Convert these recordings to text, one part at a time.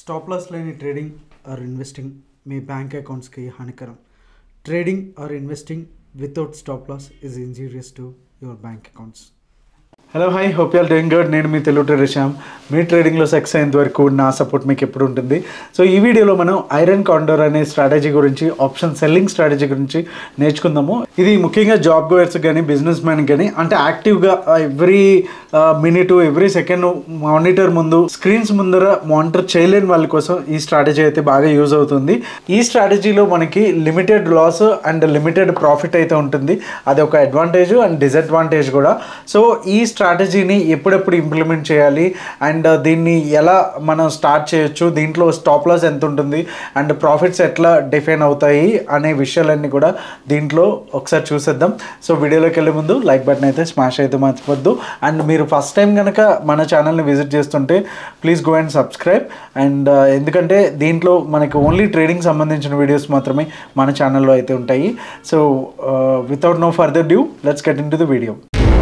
stop loss లేని trading or investing మీ bank అకౌంట్స్కి హానికరం trading or investing without stop loss is injurious to your bank accounts hello hi hope you're doing good నేను మీ Telugu trader Shyam మీ ట్రేడింగ్లో success అయ్యేంత వరకు నా సపోర్ట్ మీకు ఎప్పుడు ఉంటుంది సో ఈ వీడియోలో మనం ఐరన్ కాండోర్ అనే స్ట్రాటజీ గురించి ఆప్షన్ సెల్లింగ్ స్ట్రాటజీ గురించి నేర్చుకుందాము ఇది ముఖ్యంగా జాబ్ గోయర్స్ కానీ బిజినెస్ మ్యాన్ కానీ అంటే యాక్టివ్గా every minute every second monitor ముందు స్క్రీన్స్ ముందర మానిటర్ చేయలేని వాళ్ళ కోసం ఈ స్ట్రాటజీ అయితే బాగా యూజ్ అవుతుంది ఈ స్ట్రాటజీలో మనకి limited loss and limited profit అయితే ఉంటుంది అది ఒక అడ్వాంటేజ్ అండ్ డిసడ్వాంటేజ్ కూడా సో ఈ స్ట్రాటజీని ఎప్పుడెప్పుడు ఇంప్లిమెంట్ చేయాలి అండ్ దీన్ని ఎలా మనం స్టార్ట్ చేయొచ్చు దీంట్లో స్టాప్ లాస్ ఎంత ఉంటుంది అండ్ ప్రాఫిట్స్ ఎట్లా డిఫైన్ అవుతాయి అనే విషయాలన్నీ కూడా దీంట్లో ఒకసారి చూసేద్దాం సో వీడియోలోకి వెళ్ళే ముందు లైక్ బటన్ అయితే స్మాష్ అయితే మర్చిపోద్దు అండ్ మీరు ఫస్ట్ టైం కనుక మన ఛానల్ని విజిట్ చేస్తుంటే please go and subscribe and ఎందుకంటే దీంట్లో మనకి ఓన్లీ ట్రేడింగ్ సంబంధించిన వీడియోస్ మాత్రమే మన ఛానల్లో అయితే ఉంటాయి so without no further due let's get into the video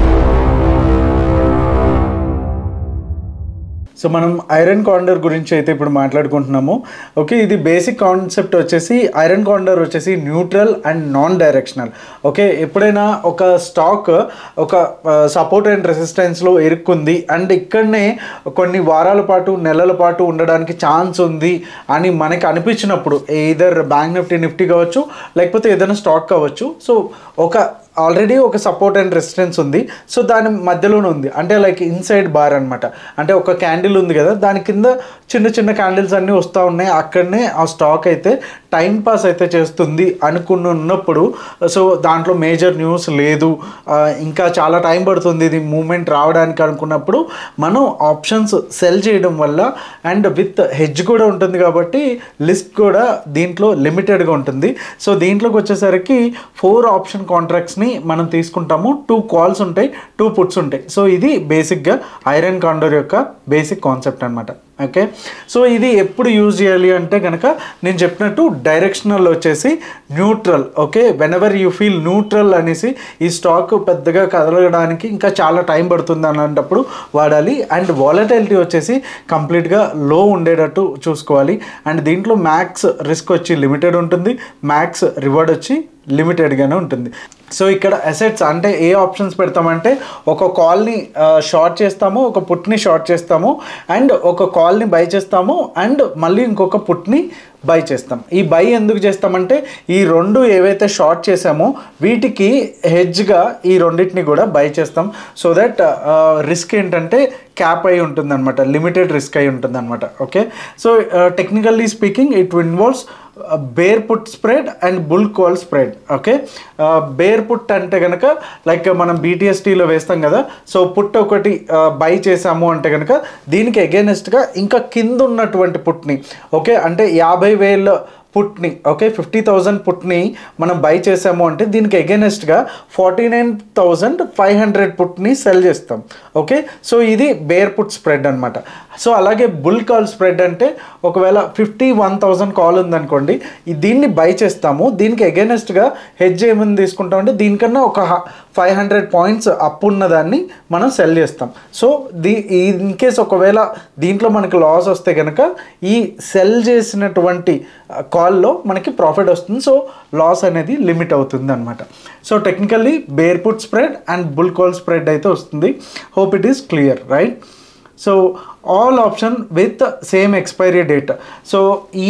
so మనం ఐరన్ కాండర్ గురించి అయితే ఇప్పుడు మాట్లాడుకుంటున్నాము ఓకే ఇది బేసిక్ కాన్సెప్ట్ వచ్చేసి ఐరన్ కాండర్ వచ్చేసి neutral and non directional okay ఎప్పుడైనా ఒక స్టాక్ ఒక సపోర్ట్ అండ్ రెసిస్టెన్స్లో ఇరుక్కుంది అండ్ ఇక్కడనే కొన్ని వారాల పాటు నెలల పాటు ఉండడానికి ఛాన్స్ ఉంది అని మనకి అనిపించినప్పుడు ఇదర్ బ్యాంక్ నిఫ్టీ నిఫ్టీ కావచ్చు లేకపోతే ఏదైనా స్టాక్ కావచ్చు సో ఒక ఆల్రెడీ ఒక సపోర్ట్ అండ్ రెసిస్టెన్స్ ఉంది సో దాని మధ్యలోనే ఉంది అంటే లైక్ ఇన్సైడ్ బార్ అనమాట అంటే ఒక క్యాండిల్ ఉంది కదా దాని కింద చిన్న చిన్న క్యాండిల్స్ అన్నీ వస్తూ ఉన్నాయి అక్కడనే ఆ స్టాక్ అయితే టైం పాస్ అయితే చేస్తుంది అనుకుని ఉన్నప్పుడు సో దాంట్లో మేజర్ న్యూస్ లేదు ఇంకా చాలా టైం పడుతుంది ఇది మూమెంట్ రావడానికి అనుకున్నప్పుడు మనం ఆప్షన్స్ సెల్ చేయడం వల్ల అండ్ విత్ హెడ్జ్ కూడా ఉంటుంది కాబట్టి లిస్ట్ కూడా దీంట్లో లిమిటెడ్గా ఉంటుంది సో దీంట్లోకి వచ్చేసరికి ఫోర్ ఆప్షన్ కాంట్రాక్ట్స్ని మనం తీసుకుంటాము టూ కాల్స్ ఉంటాయి టూ పుట్స్ ఉంటాయి సో ఇది బేసిక్గా ఐరన్ కాండోర్ యొక్క బేసిక్ కాన్సెప్ట్ అనమాట ఓకే సో ఇది ఎప్పుడు యూజ్ చేయాలి అంటే కనుక నేను చెప్పినట్టు డైరెక్షనల్ వచ్చేసి neutral okay whenever you feel neutral అనేసి ఈ స్టాక్ పెద్దగా కదలడానికి ఇంకా చాలా టైం పడుతుంది అన్నప్పుడు వాడాలి అండ్ వాలటైలిటీ వచ్చేసి కంప్లీట్గా లో ఉండేటట్టు చూసుకోవాలి అండ్ దీంట్లో మ్యాక్స్ రిస్క్ వచ్చి లిమిటెడ్ ఉంటుంది మ్యాక్స్ రివార్డ్ వచ్చి లిమిటెడ్గానే ఉంటుంది సో ఇక్కడ అసెట్స్ అంటే ఏ ఆప్షన్స్ పెడతామంటే ఒక కాల్ని షార్ట్ చేస్తాము ఒక పుట్ని షార్ట్ చేస్తాము అండ్ ఒక కాల్ని బై చేస్తాము అండ్ మళ్ళీ ఇంకొక పుట్ని బై చేస్తాం ఈ బై ఎందుకు చేస్తామంటే ఈ రెండు ఏవైతే షార్ట్ చేసామో వీటికి హెడ్జ్గా ఈ రెండింటిని కూడా బై చేస్తాం సో దట్ రిస్క్ ఏంటంటే క్యాప్ అయి ఉంటుందన్నమాట లిమిటెడ్ రిస్క్ అయి ఉంటుందన్నమాట okay so technically speaking it involves bear put spread and bull call spread okay bear put అంటే కనుక లైక్ మనం బీటీఎస్టీలో వేస్తాం కదా సో పుట్ ఒకటి బై చేసాము అంటే కనుక దీనికి అగేనెస్ట్గా ఇంకా కింద ఉన్నటువంటి పుట్ని ఓకే అంటే యాభై వేల పుట్ని ఓకే ఫిఫ్టీ థౌజండ్ పుట్ని మనం బై చేసాము అంటే దీనికి అగేనెస్ట్గా forty nine thousand five hundred పుట్ని సెల్ చేస్తాం ఓకే సో ఇది బేర్ పుట్ స్ప్రెడ్ అనమాట సో అలాగే బుల్ కాల్ స్ప్రెడ్ అంటే ఒకవేళ ఫిఫ్టీ వన్ థౌజండ్ కాల్ ఉందనుకోండి దీన్ని బై చేస్తాము దీనికి అగేనెస్ట్గా హెడ్జ్ ఏమైనా తీసుకుంటాం అంటే దీనికన్నా ఒక ఫైవ్ హండ్రెడ్ పాయింట్స్ అప్ ఉన్నదాన్ని మనం సెల్ చేస్తాం సో దీ ఇన్ కేస్ ఒకవేళ దీంట్లో మనకి లాస్ వస్తే కనుక ఈ సెల్ చేసినటువంటి కాల్లో మనకి ప్రాఫిట్ వస్తుంది సో లాస్ అనేది లిమిట్ అవుతుంది అనమాట so technically bear put spread and bull call spread అయితే వస్తుంది hope it is clear right so all option with same expiry date so ఈ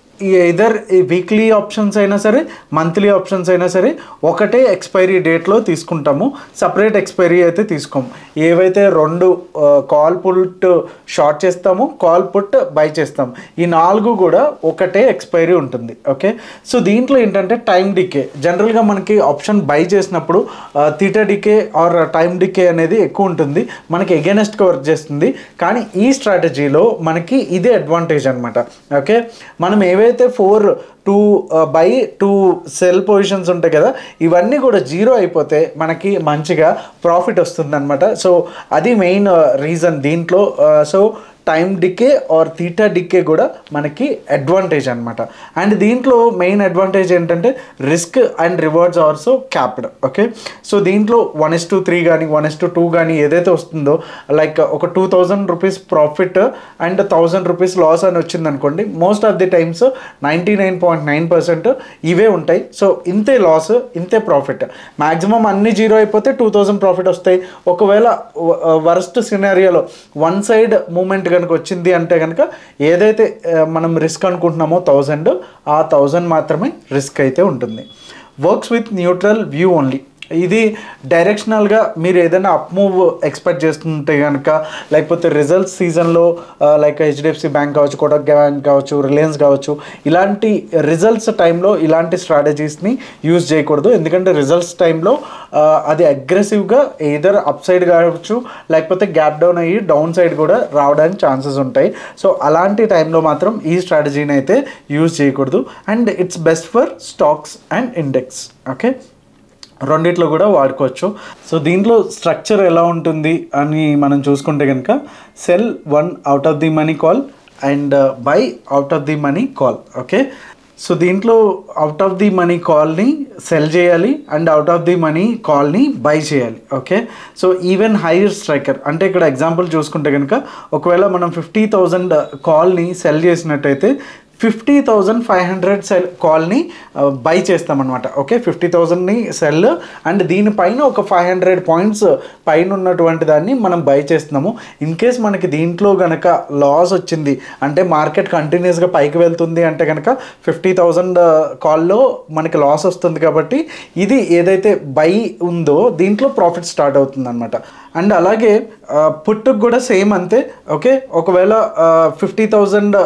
ఇదర్ వీక్లీ ఆప్షన్స్ అయినా సరే మంత్లీ ఆప్షన్స్ అయినా సరే ఒకటే ఎక్స్పైరీ డేట్లో తీసుకుంటాము సపరేట్ ఎక్స్పైరీ అయితే తీసుకోము ఏవైతే రెండు కాల్ పుట్ షార్ట్ చేస్తామో కాల్ పుట్ బై చేస్తాం ఈ నాలుగు కూడా ఒకటే ఎక్స్పైరీ ఉంటుంది ఓకే సో దీంట్లో ఏంటంటే టైం డికే జనరల్గా మనకి ఆప్షన్ బై చేసినప్పుడు theta decay or time decay అనేది ఎక్కువ ఉంటుంది మనకి ఎగెనెస్ట్గా వర్క్ చేస్తుంది కానీ ఈ స్ట్రాటజీలో మనకి ఇదే అడ్వాంటేజ్ అనమాట ఓకే మనం ఏవైతే ఏవైతే four two by two sell positions ఉంటాయి కదా ఇవన్నీ కూడా జీరో అయిపోతే మనకి మంచిగా ప్రాఫిట్ వస్తుంది అనమాట సో అది మెయిన్ రీజన్ దీంట్లో so time decay or theta decay కూడా మనకి అడ్వాంటేజ్ అనమాట అండ్ దీంట్లో మెయిన్ అడ్వాంటేజ్ ఏంటంటే risk and rewards also capped okay so దీంట్లో వన్ ఎస్ టు త్రీ కానీ వన్ ఎస్ టు టూ కానీ ఏదైతే వస్తుందో లైక్ ఒక two thousand rupees profit and thousand rupees loss అని వచ్చింది అనుకోండి most of the times ninety nine point nine percent ఇవే ఉంటాయి సో ఇంతే లాస్ ఇంతే ప్రాఫిట్ మ్యాక్సిమం అన్ని జీరో అయిపోతే టూ థౌజండ్ ప్రాఫిట్ వస్తాయి ఒకవేళ వరస్ట్ సినారియోలో వన్ సైడ్ మూమెంట్ కనుక వచ్చింది అంటే కనుక ఏదైతే ఆ, మనం రిస్క్ అనుకుంటున్నామో థౌజండ్ ఆ థౌజండ్ మాత్రమే రిస్క్ అయితే ఉంటుంది works with neutral view only ఇది డైరెక్షనల్గా మీరు ఏదైనా అప్ మూవ్ ఎక్స్పెక్ట్ చేస్తుంటే కనుక లేకపోతే రిజల్ట్స్ సీజన్లో లైక్ హెచ్డిఎఫ్సి బ్యాంక్ కావచ్చు కోటక్ బ్యాంక్ కావచ్చు రిలయన్స్ కావచ్చు ఇలాంటి రిజల్ట్స్ టైంలో ఇలాంటి స్ట్రాటజీస్ని యూజ్ చేయకూడదు ఎందుకంటే రిజల్ట్స్ టైంలో అది అగ్రెసివ్గా ఏదర్ అప్ సైడ్ కావచ్చు లేకపోతే గ్యాప్ డౌన్ అయ్యి డౌన్ సైడ్ కూడా రావడానికి ఛాన్సెస్ ఉంటాయి సో అలాంటి టైంలో మాత్రం ఈ స్ట్రాటజీని అయితే యూజ్ చేయకూడదు and it's best for stocks and index okay రెండిట్లో కూడా వాడుకోవచ్చు సో దీంట్లో స్ట్రక్చర్ ఎలా ఉంటుంది అని మనం చూసుకుంటే కనుక sell one out of the money call and buy out of the money call okay so దీంట్లో అవుట్ ఆఫ్ ది మనీ కాల్ని సెల్ చేయాలి and out of the money కాల్ని బై చేయాలి okay so even higher striker అంటే ఇక్కడ example చూసుకుంటే కనుక ఒకవేళ మనం ఫిఫ్టీ థౌజండ్ కాల్ని సెల్ చేసినట్టయితే fifty thousand five hundred sell కాల్ని బై చేస్తామన్నమాట ఓకే ఫిఫ్టీ థౌజండ్ని సెల్ అండ్ దీనిపైన ఒక ఫైవ్ హండ్రెడ్ పాయింట్స్ పైన ఉన్నటువంటి దాన్ని మనం బై చేస్తున్నాము ఇన్ కేస్ మనకి దీంట్లో గనక లాస్ వచ్చింది అంటే మార్కెట్ కంటిన్యూస్గా పైకి వెళ్తుంది అంటే కనుక ఫిఫ్టీ థౌజండ్ కాల్లో మనకి లాస్ వస్తుంది కాబట్టి ఇది ఏదైతే బై ఉందో దీంట్లో ప్రాఫిట్ స్టార్ట్ అవుతుంది అనమాట అండ్ అలాగే పుట్టుకు కూడా సేమ్ అంతే ఓకే ఒకవేళ ఫిఫ్టీ థౌజండ్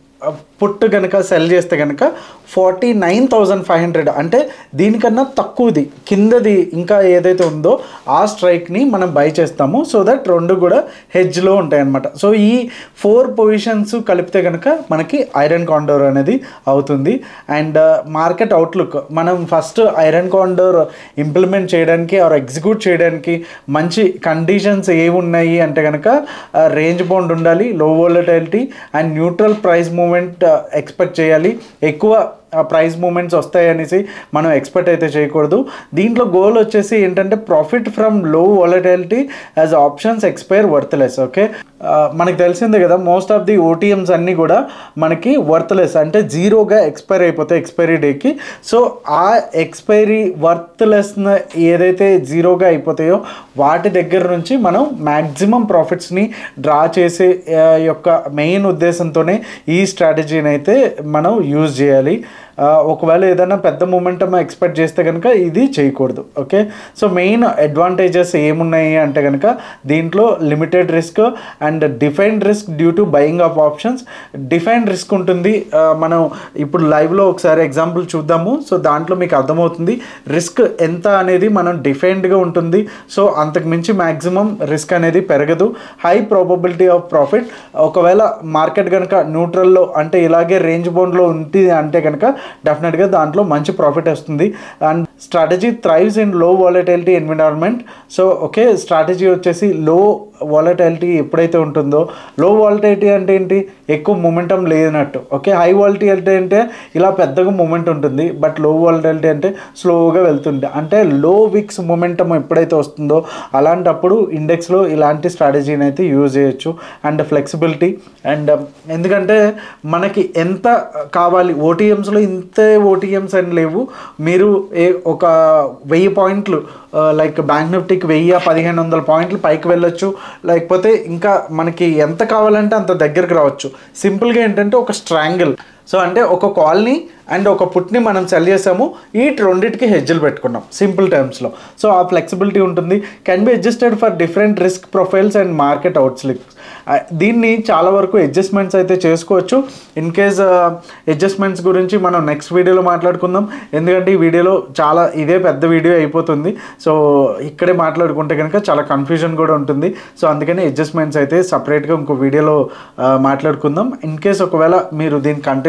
పుట్ కనుక సెల్ చేస్తే కనుక forty nine thousand five hundred అంటే దీనికన్నా తక్కువది కిందది ఇంకా ఏదైతే ఉందో ఆ స్ట్రైక్ని మనం బై చేస్తాము సో దట్ రెండు కూడా హెడ్జ్లో ఉంటాయి అన్నమాట సో ఈ ఫోర్ పొజిషన్స్ కలిపితే కనుక మనకి ఐరన్ కాండోర్ అనేది అవుతుంది అండ్ మార్కెట్ అవుట్లుక్ మనం ఫస్ట్ ఐరన్ కాండోర్ ఇంప్లిమెంట్ చేయడానికి ఆర్ ఎగ్జిక్యూట్ చేయడానికి మంచి కండిషన్స్ ఏవి ఉన్నాయి అంటే కనుక రేంజ్ బౌండ్ ఉండాలి low volatility and neutral price movement expect చేయాలి ఎక్కువ ప్రైస్ మూమెంట్స్ వస్తాయి అనేసి మనం ఎక్స్పెక్ట్ అయితే చేయకూడదు దీంట్లో గోల్ వచ్చేసి ఏంటంటే profit from low volatility as options expire worthless okay మనకు తెలిసిందే కదా మోస్ట్ ఆఫ్ ది ఓటీఎమ్స్ అన్నీ కూడా మనకి వర్త్లెస్ అంటే జీరోగా ఎక్స్పైర్ అయిపోతాయి ఎక్స్పైరీ డేకి సో ఆ ఎక్స్పైరీ వర్త్లెస్ ఏదైతే జీరోగా అయిపోతాయో వాటి దగ్గర నుంచి మనం మ్యాక్సిమం ప్రాఫిట్స్ని డ్రా చేసే ఆ, యొక్క మెయిన్ ఉద్దేశంతోనే ఈ స్ట్రాటజీని అయితే మనం యూజ్ చేయాలి ఆ, ఒకవేళ ఏదైనా పెద్ద మూమెంటం ఎక్స్పెక్ట్ చేస్తే కనుక ఇది చేయకూడదు ఓకే సో మెయిన్ అడ్వాంటేజెస్ ఏమున్నాయి అంటే కనుక దీంట్లో limited risk and defined risk due to buying of options defined risk ఉంటుంది ఆ, మనం ఇప్పుడు లైవ్లో ఒకసారి ఎగ్జాంపుల్ చూద్దాము సో దాంట్లో మీకు అర్థమవుతుంది రిస్క్ ఎంత అనేది మనం డిఫైన్డ్గా ఉంటుంది సో అంతకు మించి మ్యాక్సిమం రిస్క్ అనేది పెరగదు హై ప్రాబబిలిటీ ఆఫ్ ప్రాఫిట్ ఒకవేళ మార్కెట్ కనుక న్యూట్రల్లో అంటే ఇలాగే రేంజ్ బౌండ్లో ఉంది అంటే కనుక డెఫినెట్గా దాంట్లో మంచి ప్రాఫిట్ వస్తుంది and strategy thrives in low volatility environment so okay strategy వచ్చేసి లో వాలటైలిటీ ఎప్పుడైతే ఉంటుందో లో వాలటైలిటీ అంటే ఏంటి ఎక్కువ మొమెంటం లేనట్టు ఓకే హై వాలటైలిటీ అంటే ఇలా పెద్దగా మూమెంట్ ఉంటుంది బట్ లో వాలటైలిటీ అంటే స్లోగా వెళ్తుంది అంటే లో విక్స్ మొమెంటం ఎప్పుడైతే వస్తుందో అలాంటప్పుడు ఇండెక్స్లో ఇలాంటి స్ట్రాటజీని అయితే యూజ్ చేయొచ్చు అండ్ ఫ్లెక్సిబిలిటీ అండ్ ఎందుకంటే మనకి ఎంత కావాలి ఓటీఎమ్స్లో ఇంతే ఓటీఎమ్స్ అని లేవు మీరు ఏ ఒక వెయ్యి పాయింట్లు లైక్ బ్యాంక్ నిఫ్టీకి వెయ్యి పదిహేను వందల పాయింట్లు పైకి వెళ్ళొచ్చు లేకపోతే ఇంకా మనకి ఎంత కావాలంటే అంత దగ్గరికి రావచ్చు సింపుల్గా ఏంటంటే ఒక స్ట్రాంగిల్ సో అంటే ఒక కాల్ని అండ్ ఒక పుట్ని మనం సెల్ చేసాము ఈ రెండింటికి హెజ్జలు పెట్టుకున్నాం సింపుల్ టర్మ్స్లో సో ఆ ఫ్లెక్సిబిలిటీ ఉంటుంది can be adjusted for different risk profiles and market అవుట్స్లిప్స్ దీన్ని చాలా వరకు అడ్జస్ట్మెంట్స్ అయితే చేసుకోవచ్చు ఇన్ కేస్ అడ్జస్ట్మెంట్స్ గురించి మనం నెక్స్ట్ వీడియోలో మాట్లాడుకుందాం ఎందుకంటే ఈ వీడియోలో చాలా ఇదే పెద్ద వీడియో అయిపోతుంది సో ఇక్కడే మాట్లాడుకుంటే కనుక చాలా కన్ఫ్యూజన్ కూడా ఉంటుంది సో అందుకని అడ్జస్ట్మెంట్స్ అయితే సపరేట్గా ఇంకో వీడియోలో ఆ, మాట్లాడుకుందాం ఇన్ కేస్ ఒకవేళ మీరు దీన్ని కంటిన్యూ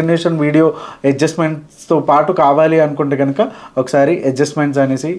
కంటిన్యూషన్ వీడియో అడ్జస్ట్మెంట్స్తో పాటు కావాలి అనుకుంటే కనుక ఒకసారి అడ్జస్ట్మెంట్స్ అనేసి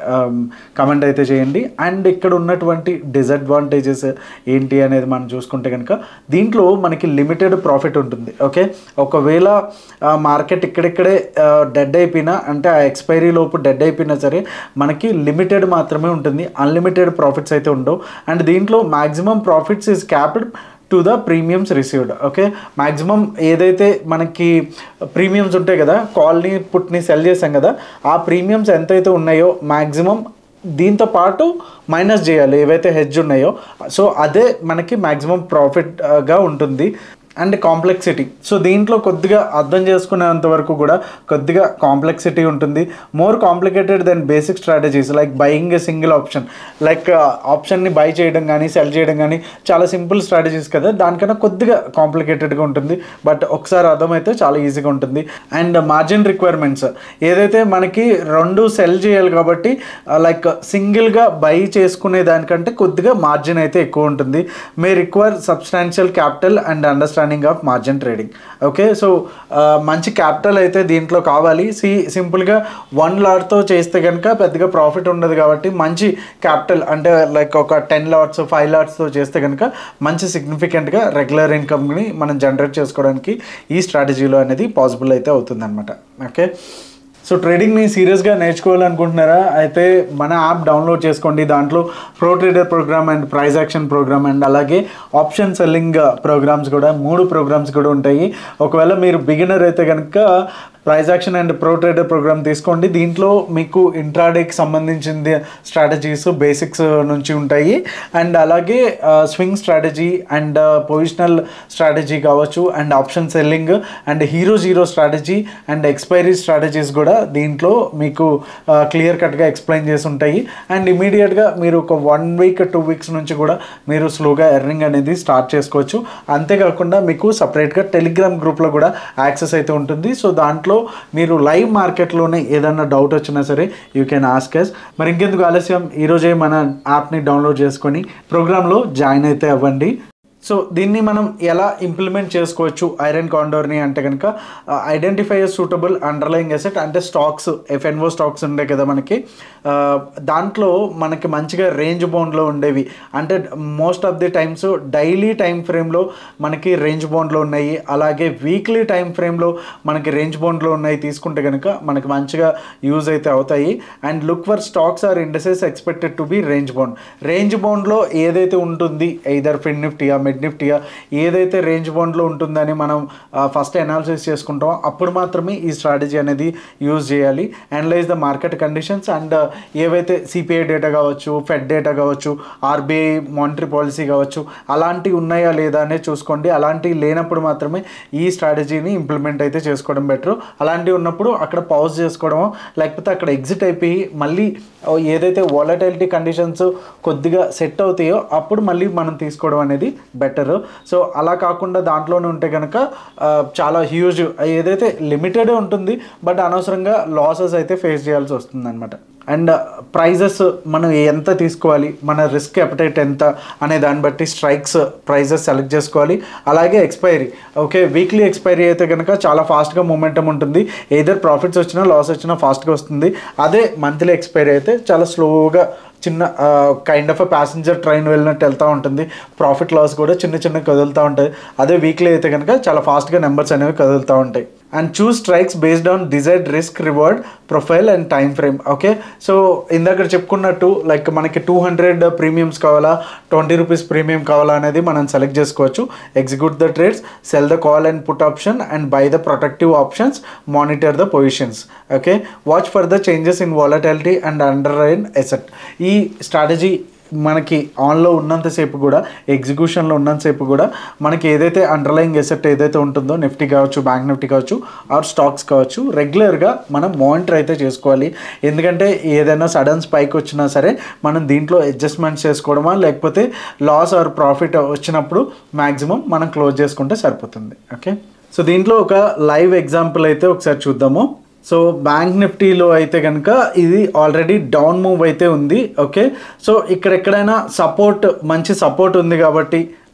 కమెంట్ అయితే చేయండి అండ్ ఇక్కడ ఉన్నటువంటి డిసడ్వాంటేజెస్ ఏంటి అనేది మనం చూసుకుంటే కనుక దీంట్లో మనకి లిమిటెడ్ ప్రాఫిట్ ఉంటుంది ఓకే ఒకవేళ మార్కెట్ ఇక్కడిక్కడే డెడ్ అయిపోయినా అంటే ఆ ఎక్స్పైరీ లోపు డెడ్ అయిపోయినా సరే మనకి లిమిటెడ్ మాత్రమే ఉంటుంది అన్లిమిటెడ్ ప్రాఫిట్స్ అయితే ఉండవు అండ్ దీంట్లో maximum profits is capped to the premiums received okay maximum ఏదైతే మనకి ప్రీమియమ్స్ ఉంటాయి కదా కాల్ని పుట్ని సెల్ చేసాం కదా ఆ ప్రీమియమ్స్ ఎంతైతే ఉన్నాయో మ్యాక్సిమం దీంతో పాటు మైనస్ చేయాలి ఏవైతే హెడ్జ్ ఉన్నాయో సో అదే మనకి మ్యాక్సిమం ప్రాఫిట్గా ఉంటుంది అండ్ కాంప్లెక్సిటీ సో దీంట్లో కొద్దిగా అర్థం చేసుకునేంత వరకు కూడా కొద్దిగా కాంప్లెక్సిటీ ఉంటుంది more complicated than basic strategies like buying a single option like ఆప్షన్ని బై చేయడం కానీ సెల్ చేయడం కానీ చాలా సింపుల్ స్ట్రాటజీస్ కదా దానికన్నా కొద్దిగా కాంప్లికేటెడ్గా ఉంటుంది బట్ ఒకసారి అర్థమైతే చాలా ఈజీగా ఉంటుంది అండ్ మార్జిన్ రిక్వైర్మెంట్స్ ఏదైతే మనకి రెండు సెల్ చేయాలి కాబట్టి లైక్ సింగిల్గా బై చేసుకునే దానికంటే కొద్దిగా మార్జిన్ అయితే ఎక్కువ ఉంటుంది may require substantial capital and understanding of margin trading okay so మంచి క్యాపిటల్ అయితే దీంట్లో కావాలి సి సింపుల్గా వన్ లాట్తో చేస్తే కనుక పెద్దగా ప్రాఫిట్ ఉండదు కాబట్టి మంచి క్యాపిటల్ అంటే లైక్ ఒక టెన్ లాట్స్ ఫైవ్ లాట్స్తో చేస్తే కనుక మంచి సిగ్నిఫికెంట్గా రెగ్యులర్ ఇన్కమ్ని మనం జనరేట్ చేసుకోవడానికి ఈ స్ట్రాటజీలో అనేది పాసిబుల్ అయితే అవుతుందన్నమాట ఓకే సో ట్రేడింగ్ని సీరియస్గా నేర్చుకోవాలనుకుంటున్నారా అయితే మన యాప్ డౌన్లోడ్ చేసుకోండి దాంట్లో pro trader program and price action program and అలాగే ఆప్షన్ సెల్లింగ్ ప్రోగ్రామ్స్ కూడా మూడు ప్రోగ్రామ్స్ కూడా ఉంటాయి ఒకవేళ మీరు బిగినర్ అయితే కనుక price action and pro trader program తీసుకోండి దీంట్లో మీకు ఇంట్రాడేకి సంబంధించింది స్ట్రాటజీస్ బేసిక్స్ నుంచి ఉంటాయి అండ్ అలాగే swing strategy and positional strategy కావచ్చు and option selling and hero zero strategy and expiry strategies కూడా దీంట్లో మీకు క్లియర్ కట్గా ఎక్స్ప్లెయిన్ చేసి ఉంటాయి అండ్ ఇమీడియట్గా మీరు ఒక వన్ వీక్ టూ వీక్స్ నుంచి కూడా మీరు స్లోగా ఎర్నింగ్ అనేది స్టార్ట్ చేసుకోవచ్చు అంతేకాకుండా మీకు సపరేట్గా టెలిగ్రామ్ గ్రూప్లో కూడా యాక్సెస్ అయితే ఉంటుంది సో దాంట్లో మీరు లైవ్ మార్కెట్లోనే ఏదన్నా డౌట్ వచ్చినా సరే యూ కెన్ ఆస్క్ ఎస్ మరి ఇంకెందుకు ఆలస్యం ఈరోజే మన యాప్ని డౌన్లోడ్ చేసుకొని ప్రోగ్రాంలో జాయిన్ అయితే అవ్వండి సో దీన్ని మనం ఎలా ఇంప్లిమెంట్ చేసుకోవచ్చు ఐరన్ కాండోర్ని అంటే కనుక ఐడెంటిఫై సూటబుల్ అండర్లయింగ్ ఎసెట్ అంటే స్టాక్స్ ఎఫ్ఎన్ఓ స్టాక్స్ ఉండే కదా మనకి ఆ, దాంట్లో మనకి మంచిగా రేంజ్ బౌండ్లో ఉండేవి అంటే most of the times daily time ఫ్రేమ్లో మనకి రేంజ్ బౌండ్లో ఉన్నాయి అలాగే వీక్లీ టైం ఫ్రేమ్లో మనకి రేంజ్ బౌండ్లో ఉన్నాయి తీసుకుంటే కనుక మనకి మంచిగా యూజ్ అయితే అవుతాయి and look for stocks or indices expected to be range bound range బౌండ్లో ఏదైతే ఉంటుంది ఎయిదర్ ఫిన్ నిఫ్టీయా మిడ్ నిఫ్టీయా ఏదైతే రేంజ్ బౌండ్లో ఉంటుందని మనం ఫస్ట్ అనాలిసిస్ చేసుకుంటామో అప్పుడు మాత్రమే ఈ స్ట్రాటజీ అనేది యూజ్ చేయాలి analyze the market conditions and ఏవైతే సిపిఐ డేటా కావచ్చు ఫెడ్ డేటా కావచ్చు ఆర్బీఐ మానిటరీ పాలసీ కావచ్చు అలాంటివి ఉన్నాయా లేదా అనేది చూసుకోండి అలాంటివి లేనప్పుడు మాత్రమే ఈ స్ట్రాటజీని ఇంప్లిమెంట్ అయితే చేసుకోవడం బెటర్ అలాంటివి ఉన్నప్పుడు అక్కడ పాజ్ చేసుకోవడం లేకపోతే అక్కడ ఎగ్జిట్ అయిపోయి మళ్ళీ ఏదైతే వాలటైలిటీ కండిషన్స్ కొద్దిగా సెట్ అవుతాయో అప్పుడు మళ్ళీ మనం తీసుకోవడం అనేది బెటర్ సో అలా కాకుండా దాంట్లోనే ఉంటే కనుక ఆ, చాలా హ్యూజ్ ఏదైతే లిమిటెడే ఉంటుంది బట్ అనవసరంగా లాసెస్ అయితే ఫేస్ చేయాల్సి వస్తుంది అనమాట అండ్ ప్రైజెస్ మనం ఎంత తీసుకోవాలి మన రిస్క్ ఎపటైట్ ఎంత అనే దాన్ని బట్టి స్ట్రైక్స్ ప్రైజెస్ సెలెక్ట్ చేసుకోవాలి అలాగే ఎక్స్పైరీ ఓకే వీక్లీ ఎక్స్పైరీ అయితే కనుక చాలా ఫాస్ట్గా మూమెంటం ఉంటుంది ఏదర్ ప్రాఫిట్స్ వచ్చినా లాస్ వచ్చినా ఫాస్ట్గా వస్తుంది అదే మంత్లీ ఎక్స్పైరీ అయితే చాలా స్లోగా చిన్న కైండ్ ఆఫ్ ప్యాసింజర్ ట్రైన్ వెళ్ళినట్టు వెళ్తూ ఉంటుంది ప్రాఫిట్ లాస్ కూడా చిన్న చిన్న కదులుతూ ఉంటాయి అదే వీక్లీ అయితే కనుక చాలా ఫాస్ట్గా నెంబర్స్ అనేవి కదులుతూ ఉంటాయి and choose strikes based on desired risk reward profile and time frame okay so ఇందాక చెప్పుకున్నట్టు లైక్ మనకి టూ హండ్రెడ్ ప్రీమియమ్స్ కావాలా ట్వంటీ రూపీస్ ప్రీమియం కావాలా అనేది మనం సెలెక్ట్ చేసుకోవచ్చు execute the trades sell the call and put option and buy the protective options monitor the positions okay watch for the changes in volatility and underlying asset ఈ strategy మనకి ఆన్లో ఉన్నంతసేపు కూడా ఎగ్జిక్యూషన్లో ఉన్నంతసేపు కూడా మనకి ఏదైతే అండర్లయింగ్ ఎసెట్ ఏదైతే ఉంటుందో నిఫ్టీ కావచ్చు బ్యాంక్ నిఫ్టీ కావచ్చు ఆర్ స్టాక్స్ కావచ్చు రెగ్యులర్గా మనం మానిటర్ అయితే చేసుకోవాలి ఎందుకంటే ఏదైనా సడన్ స్పైక్ వచ్చినా సరే మనం దీంట్లో అడ్జస్ట్మెంట్స్ చేసుకోవడమా లేకపోతే లాస్ ఆర్ ప్రాఫిట్ వచ్చినప్పుడు మ్యాక్సిమం మనం క్లోజ్ చేసుకుంటే సరిపోతుంది ఓకే సో దీంట్లో ఒక లైవ్ ఎగ్జాంపుల్ అయితే ఒకసారి చూద్దాము సో బ్యాంక్ నిఫ్టీలో అయితే కనుక ఇది ఆల్రెడీ డౌన్ మూవ్ అయితే ఉంది ఓకే సో ఇక్కడ ఎక్కడైనా సపోర్ట్ మంచి సపోర్ట్ ఉంది కాబట్టి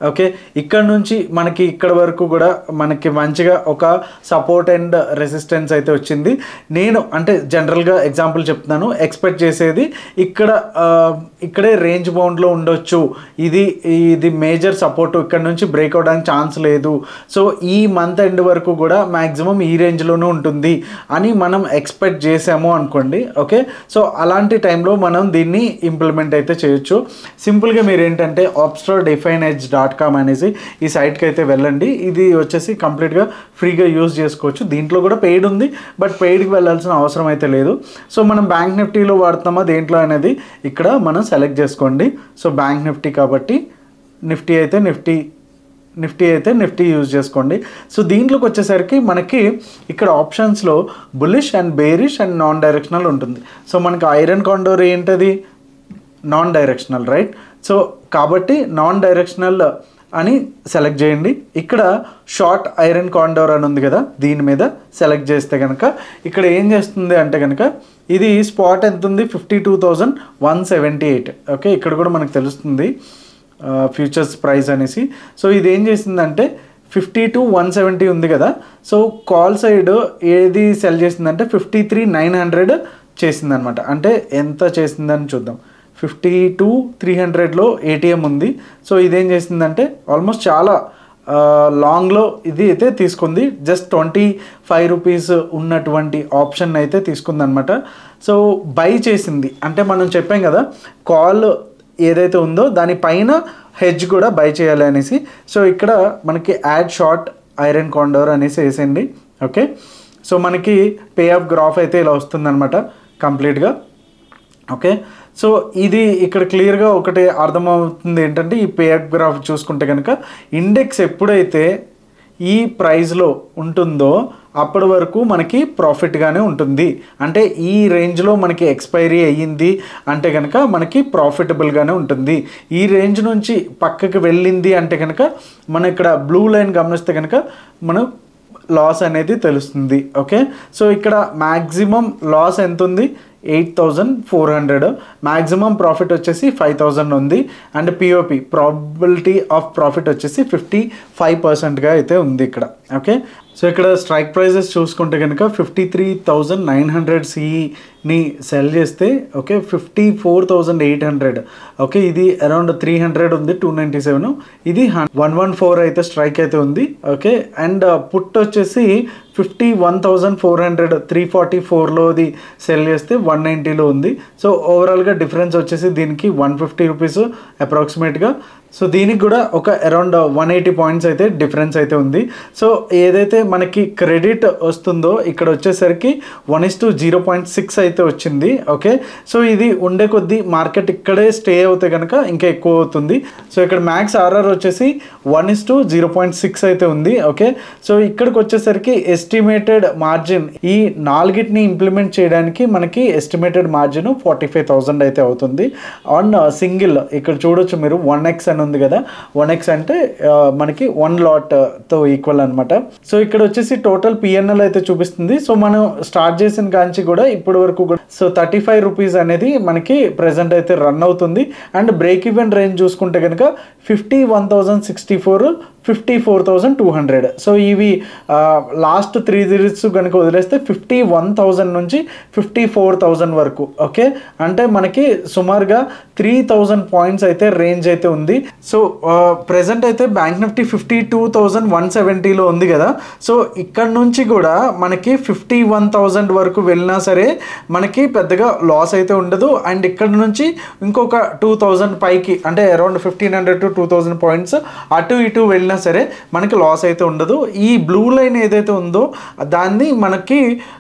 ఓకే ఇక్కడ నుంచి మనకి ఇక్కడ వరకు కూడా మనకి మంచిగా ఒక సపోర్ట్ అండ్ రెసిస్టెన్స్ అయితే వచ్చింది నేను అంటే జనరల్గా ఎగ్జాంపుల్ చెప్తున్నాను ఎక్స్పెక్ట్ చేసేది ఇక్కడ ఆ, ఇక్కడే రేంజ్ బౌండ్లో ఉండొచ్చు ఇది ఇది మేజర్ సపోర్ట్ ఇక్కడ నుంచి బ్రేక్ అవడానికి ఛాన్స్ లేదు సో ఈ మంత్ ఎండ్ వరకు కూడా మ్యాక్సిమం ఈ రేంజ్లోనే ఉంటుంది అని మనం ఎక్స్పెక్ట్ చేసాము అనుకోండి ఓకే సో అలాంటి టైంలో మనం దీన్ని ఇంప్లిమెంట్ అయితే చేయొచ్చు సింపుల్గా మీరు ఏంటంటే Opstra define edge dot com అనేసి ఈ సైట్కి అయితే వెళ్ళండి ఇది వచ్చేసి కంప్లీట్గా ఫ్రీగా యూజ్ చేసుకోవచ్చు దీంట్లో కూడా పెయిడ్ ఉంది బట్ పెయిడ్కి వెళ్ళాల్సిన అవసరం అయితే లేదు సో మనం బ్యాంక్ నిఫ్టీలో వాడుతామా దేంట్లో అనేది ఇక్కడ మనం సెలెక్ట్ చేసుకోండి సో బ్యాంక్ నిఫ్టీ కాబట్టి నిఫ్టీ అయితే నిఫ్టీ నిఫ్టీ అయితే నిఫ్టీ యూజ్ చేసుకోండి సో దీంట్లోకి వచ్చేసరికి మనకి ఇక్కడ ఆప్షన్స్లో bullish and bearish and non directional ఉంటుంది సో మనకి ఐరన్ కాండోర్ ఏంటది నాన్ డైరెక్షనల్ రైట్ సో కాబట్టి నాన్ డైరెక్షనల్ అని సెలెక్ట్ చేయండి ఇక్కడ షార్ట్ ఐరన్ కాండోర్ అని ఉంది కదా దీని మీద సెలెక్ట్ చేస్తే కనుక ఇక్కడ ఏం చేస్తుంది అంటే కనుక ఇది స్పాట్ ఎంత ఉంది fifty two thousand one seventy eight okay ఇక్కడ కూడా మనకు తెలుస్తుంది ఫ్యూచర్స్ ప్రైస్ అనేసి సో ఇది ఏం చేసిందంటే ఫిఫ్టీ టు వన్ సెవెంటీ ఉంది కదా సో కాల్ సైడ్ ఏది సెల్ చేసిందంటే ఫిఫ్టీ త్రీ నైన్ హండ్రెడ్ చేసిందనమాట అంటే ఎంత చేసిందని చూద్దాం ఫిఫ్టీ టు త్రీ హండ్రెడ్లో ఏటీఎం ఉంది సో ఇదేం చేసిందంటే ఆల్మోస్ట్ చాలా ఆ, లాంగ్లో ఇది అయితే తీసుకుంది జస్ట్ ట్వంటీ ఫైవ్ రూపీస్ ఉన్నటువంటి ఆప్షన్ అయితే తీసుకుందనమాట సో బై చేసింది అంటే మనం చెప్పాం కదా కాల్ ఏదైతే ఉందో దానిపైన హెడ్జ్ కూడా బై చేయాలి అనేసి సో ఇక్కడ మనకి యాడ్ షార్ట్ ఐరన్ కాండోర్ అనేసి వేసేయండి ఓకే సో మనకి పే ఆఫ్ గ్రాఫ్ అయితే ఇలా వస్తుందన్నమాట కంప్లీట్గా ఓకే సో ఇది ఇక్కడ క్లియర్గా ఒకటి అర్థమవుతుంది ఏంటంటే ఈ పే ఆఫ్ గ్రాఫ్ చూసుకుంటే కనుక ఇండెక్స్ ఎప్పుడైతే ఈ ప్రైస్లో ఉంటుందో అప్పటి వరకు మనకి ప్రాఫిట్గానే ఉంటుంది అంటే ఈ రేంజ్లో మనకి ఎక్స్పైరీ అయ్యింది అంటే కనుక మనకి ప్రాఫిటబుల్గానే ఉంటుంది ఈ రేంజ్ నుంచి పక్కకి వెళ్ళింది అంటే కనుక మనం ఇక్కడ బ్లూ లైన్ గమనిస్తే కనుక మనం లాస్ అనేది తెలుస్తుంది ఓకే సో ఇక్కడ మ్యాక్సిమం లాస్ ఎంత ఉంది eight thousand four hundred maximum profit వచ్చేసి ఫైవ్ థౌజండ్ ఉంది and POP probability of profit వచ్చేసి ఫిఫ్టీ ఫైవ్ పర్సెంట్గా అయితే ఉంది ఇక్కడ ఓకే సో ఇక్కడ స్ట్రైక్ ప్రైజెస్ చూసుకుంటే కనుక fifty three thousand nine hundred సిఈని సెల్ చేస్తే okay fifty four thousand eight hundred okay ఇది అరౌండ్ త్రీ హండ్రెడ్ ఉంది టూ నైంటీ సెవెన్ ఇది వన్ వన్ ఫోర్ అయితే స్ట్రైక్ అయితే ఉంది ఓకే అండ్ పుట్ వచ్చేసి fifty one thousand four hundred three forty ఫోర్లోది సెల్ చేస్తే వన్ నైంటీలో ఉంది సో ఓవరాల్గా డిఫరెన్స్ వచ్చేసి దీనికి వన్ ఫిఫ్టీ రూపీస్ అప్రాక్సిమేట్గా సో దీనికి కూడా ఒక అరౌండ్ వన్ ఎయిటీ పాయింట్స్ అయితే డిఫరెన్స్ అయితే ఉంది సో ఏదైతే మనకి క్రెడిట్ వస్తుందో ఇక్కడ వచ్చేసరికి one is to zero point six అయితే వచ్చింది ఓకే సో ఇది ఉండే కొద్దీ మార్కెట్ ఇక్కడే స్టే అవుతే కనుక ఇంకా ఎక్కువ అవుతుంది సో ఇక్కడ మ్యాక్స్ ఆర్ఆర్ వచ్చేసి one is to zero point six అయితే ఉంది ఓకే సో ఇక్కడికి వచ్చేసరికి ఎస్టిమేటెడ్ మార్జిన్ ఈ నాలుగిటిని ఇంప్లిమెంట్ చేయడానికి మనకి estimated margin forty five thousand అయితే అవుతుంది ఆన్ సింగిల్ ఇక్కడ చూడొచ్చు మీరు వన్ ఎక్స్ అని ఉంది కదా వన్ ఎక్స్ అంటే ఆ, మనకి వన్ లాట్ తో ఈక్వల్ అనమాట సో ఇక్కడ వచ్చేసి టోటల్ పిఎన్ఎల్ అయితే చూపిస్తుంది సో మనం స్టార్ట్ చేసిన కాంచి కూడా ఇప్పటి వరకు కూడా సో థర్టీ ఫైవ్ రూపీస్ అనేది మనకి ప్రెసెంట్ అయితే రన్ అవుతుంది అండ్ బ్రేక్ ఈవెన్ రేంజ్ చూసుకుంటే కనుక fifty one thousand sixty four fifty four thousand two hundred so ఇవి లాస్ట్ త్రీ సిరీస్ కనుక వదిలేస్తే ఫిఫ్టీ వన్ థౌజండ్ నుంచి ఫిఫ్టీ ఫోర్ థౌజండ్ వరకు ఓకే అంటే మనకి సుమారుగా త్రీ థౌజండ్ పాయింట్స్ అయితే రేంజ్ అయితే ఉంది సో ప్రెసెంట్ అయితే bank Nifty fifty two thousand one సెవెంటీలో ఉంది కదా సో ఇక్కడ నుంచి కూడా మనకి ఫిఫ్టీ వన్ థౌజండ్ వరకు వెళ్ళినా సరే మనకి పెద్దగా లాస్ అయితే ఉండదు అండ్ ఇక్కడ నుంచి ఇంకొక టూ థౌజండ్ పైకి అంటే around fifteen hundred to two thousand points అటు ఇటు వెళ్ళినా సరే మనకి లాస్ అయితే ఉండదు ఈ బ్లూ లైన్ ఏదైతే ఉందో దాన్ని మనకి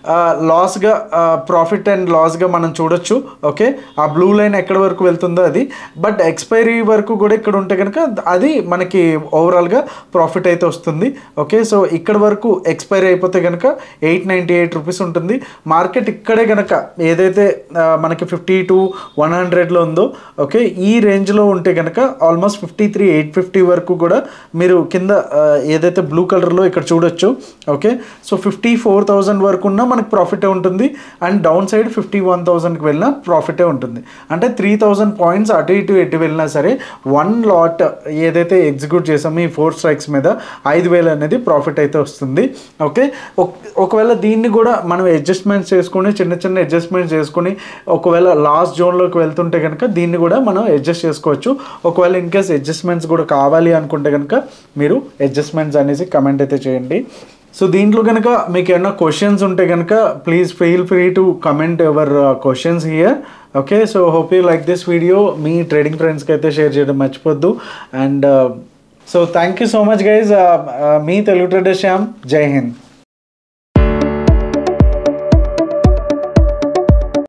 లాస్గా ప్రాఫిట్ అండ్ లాస్గా మనం చూడొచ్చు ఓకే ఆ బ్లూ లైన్ ఎక్కడి వరకు వెళ్తుందో అది బట్ ఎక్స్పైరీ వరకు కూడా ఇక్కడ ఉంటే కనుక అది మనకి ఓవరాల్గా ప్రాఫిట్ అయితే వస్తుంది ఓకే సో ఇక్కడ వరకు ఎక్స్పైరీ అయిపోతే కనుక ఎయిట్ నైంటీ ఎయిట్ రూపీస్ ఉంటుంది మార్కెట్ ఇక్కడే కనుక ఏదైతే ఆ, మనకి ఫిఫ్టీ టు వన్ హండ్రెడ్లో ఉందో ఓకే ఈ రేంజ్లో ఉంటే కనుక almost fifty three eight fifty వరకు కూడా మీరు కింద ఆ, ఏదైతే బ్లూ కలర్లో ఇక్కడ చూడొచ్చు okay so fifty four thousand వరకు ఉన్నా మనకు ప్రాఫిటే ఉంటుంది and down side fifty one థౌజండ్కి వెళ్ళినా ప్రాఫిటే ఉంటుంది అంటే త్రీ థౌజండ్ పాయింట్స్ అటు ఇటు ఎటు వెళ్ళినా సరే వన్ లాట్ ఏదైతే ఎగ్జిక్యూట్ చేసామో ఈ ఫోర్ స్ట్రైక్స్ మీద ఐదు వేలు అనేది ప్రాఫిట్ అయితే వస్తుంది ఓకే ఒక- ఒకవేళ దీన్ని కూడా మనం అడ్జస్ట్మెంట్స్ చేసుకొని చిన్న చిన్న అడ్జస్ట్మెంట్స్ చేసుకొని ఒకవేళ లాస్ట్ జోన్లోకి వెళ్తుంటే కనుక దీన్ని కూడా మనం అడ్జస్ట్ చేసుకోవచ్చు ఒకవేళ ఇన్ కేస్ అడ్జస్ట్మెంట్స్ కూడా కావాలి అనుకుంటే కనుక మీరు అడ్జస్ట్మెంట్స్ అనేసి కమెంట్ అయితే చేయండి సో దీంట్లో కనుక మీకు ఏమైనా క్వశ్చన్స్ ఉంటే కనుక please feel free to comment ever questions here okay so hope you like this video మీ ట్రేడింగ్ ఫ్రెండ్స్కి అయితే షేర్ చేయడం మర్చిపోద్దు and so thank you so much guys మీ తెలుగు ట్రేడర్ శ్యామ్ జై హింద్